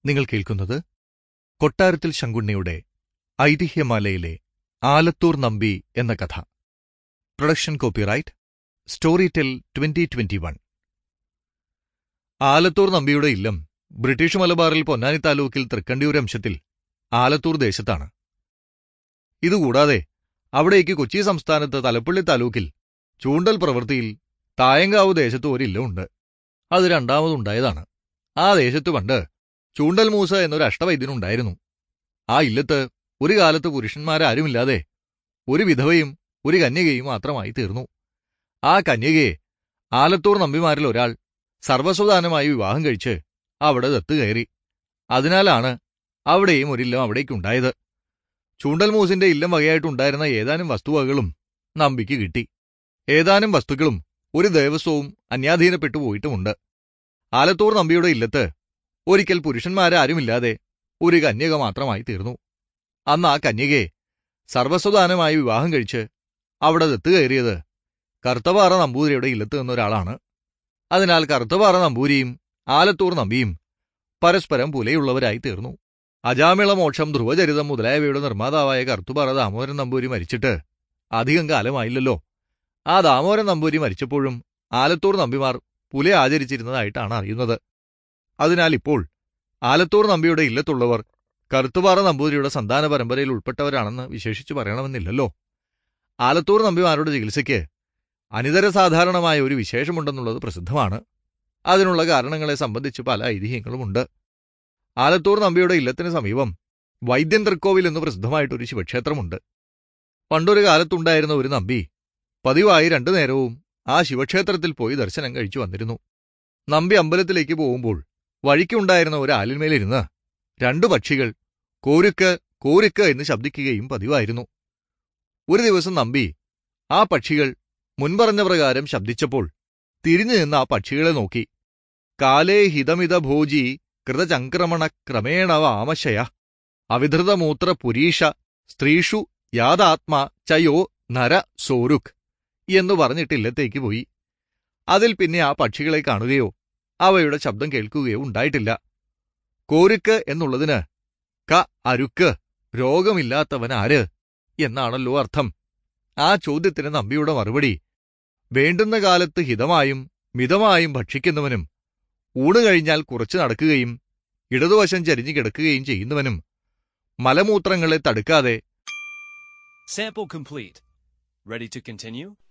നിങ്ങൾ കേൾക്കുന്നത് കൊട്ടാരത്തിൽ ശങ്കുണ്ണിയുടെ ഐതിഹ്യമാലയിലെ ആലത്തൂർ നമ്പി എന്ന കഥ production copyright story tell twenty twenty one Alathur നമ്പിയുടെ ഇല്ലം ബ്രിട്ടീഷ് മലബാറിൽ പൊന്നാനി താലൂക്കിൽ തൃക്കണ്ടിയൂർ അംശത്തിൽ ആലത്തൂർ ദേശത്താണ് ഇതുകൂടാതെ അവിടേക്ക് കൊച്ചി സംസ്ഥാനത്ത് തലപ്പള്ളി താലൂക്കിൽ ചൂണ്ടൽ പ്രവൃത്തിയിൽ തായങ്കാവ് ദേശത്ത് ഒരില്ലമുണ്ട് അത് രണ്ടാമതുണ്ടായതാണ് ആ ദേശത്ത് പണ്ട് ചൂണ്ടൽ മൂസ എന്നൊരു അഷ്ടവൈദ്യനുണ്ടായിരുന്നു ആ ഇല്ലത്ത് ഒരു കാലത്ത് പുരുഷന്മാരാരുമില്ലാതെ ഒരു വിധവയും ഒരു കന്യകയും മാത്രമായി തീർന്നു ആ കന്യകയെ ആലത്തൂർ നമ്പിമാരിൽ ഒരാൾ സർവസ്വദാനമായി വിവാഹം കഴിച്ച് അവിടെ ദത്ത് കയറി അതിനാലാണ് അവിടെയും ഒരില്ലം അവിടേക്കുണ്ടായത് ചൂണ്ടൽ മൂസിന്റെ ഇല്ലം വകയായിട്ടുണ്ടായിരുന്ന ഏതാനും വസ്തുവകകളും നമ്പിക്ക് കിട്ടി ഏതാനും വസ്തുക്കളും ഒരു ദേവസ്വവും അന്യാധീനപ്പെട്ടു പോയിട്ടുമുണ്ട് ആലത്തൂർ നമ്പിയുടെ ഇല്ലത്ത് ഒരിക്കൽ പുരുഷന്മാരാരുമില്ലാതെ ഒരു കന്യക മാത്രമായി തീർന്നു അന്ന് ആ കന്യകയെ സർവസ്വദാനമായി വിവാഹം കഴിച്ച് അവിടെ ദത്ത് കയറിയത് കറുത്തപാറ നമ്പൂതിരിയുടെ ഇല്ലത്ത് നിന്നൊരാളാണ് അതിനാൽ കറുത്തപാറ നമ്പൂരിയും ആലത്തൂർ നമ്പിയും പരസ്പരം പുലയുള്ളവരായി തീർന്നു അജാമിള മോക്ഷം ധ്രുവചരിതം മുതലായവയുടെ നിർമ്മാതാവായ കറുത്തുപാറ ദാമോദരൻ നമ്പൂരി മരിച്ചിട്ട് അധികം കാലമായില്ലല്ലോ ആ ദാമോദരൻ നമ്പൂരി മരിച്ചപ്പോഴും ആലത്തൂർ നമ്പിമാർ പുല ആചരിച്ചിരുന്നതായിട്ടാണ് അറിയുന്നത് അതിനാൽ ഇപ്പോൾ ആലത്തൂർ നമ്പിയുടെ ഇല്ലത്തുള്ളവർ കറുത്തുപാറ നമ്പൂതിരിയുടെ സന്താന പരമ്പരയിൽ ഉൾപ്പെട്ടവരാണെന്ന് വിശേഷിച്ചു പറയണമെന്നില്ലല്ലോ ആലത്തൂർ നമ്പിമാരുടെ ചികിത്സയ്ക്ക് അനിതര സാധാരണമായ ഒരു വിശേഷമുണ്ടെന്നുള്ളത് പ്രസിദ്ധമാണ് അതിനുള്ള കാരണങ്ങളെ സംബന്ധിച്ച് പല ഐതിഹ്യങ്ങളുമുണ്ട് ആലത്തൂർ നമ്പിയുടെ ഇല്ലത്തിന് സമീപം വൈദ്യൻ തൃക്കോവിൽ എന്ന് പ്രസിദ്ധമായിട്ടൊരു ശിവക്ഷേത്രമുണ്ട് പണ്ടൊരു കാലത്തുണ്ടായിരുന്ന ഒരു നമ്പി പതിവായി രണ്ടു നേരവും ആ ശിവക്ഷേത്രത്തിൽ പോയി ദർശനം കഴിച്ചു വന്നിരുന്നു നമ്പി അമ്പലത്തിലേക്ക് പോകുമ്പോൾ വഴിക്കുണ്ടായിരുന്ന ഒരു ആലിന്മേലിരുന്ന് രണ്ടു പക്ഷികൾ കോരുക്ക് കോരുക്ക് എന്ന് ശബ്ദിക്കുകയും പതിവായിരുന്നു ഒരു ദിവസം നമ്പി ആ പക്ഷികൾ മുൻപറഞ്ഞ പ്രകാരം ശബ്ദിച്ചപ്പോൾ തിരിഞ്ഞു നിന്ന് ആ പക്ഷികളെ നോക്കി കാലേ ഹിതമിത ഭോജി കൃതചംക്രമണ ക്രമേണ വാമശയ അവിധൃതമൂത്ര പുരീഷ സ്ത്രീഷു യാതാത്മാ ചയോ നര സോരുക് എന്നു പറഞ്ഞിട്ടില്ലത്തേക്ക് പോയി അതിൽ പിന്നെ ആ പക്ഷികളെ കാണുകയോ അവയുടെ ശബ്ദം കേൾക്കുകയോ ഉണ്ടായിട്ടില്ല കോരുക്ക് എന്നുള്ളതിന് ക അരുക്ക് രോഗമില്ലാത്തവൻ ആര് എന്നാണല്ലോ അർത്ഥം ആ ചോദ്യത്തിന് നമ്പിയുടെ മറുപടി വേണ്ടുന്ന കാലത്ത് ഹിതമായും മിതമായും ഭക്ഷിക്കുന്നവനും ഊണ് കഴിഞ്ഞാൽ കുറച്ചു നടക്കുകയും ഇടതുവശം ചരിഞ്ഞു കിടക്കുകയും ചെയ്യുന്നവനും മലമൂത്രങ്ങളെ തടുക്കാതെ Sample complete. Ready to continue?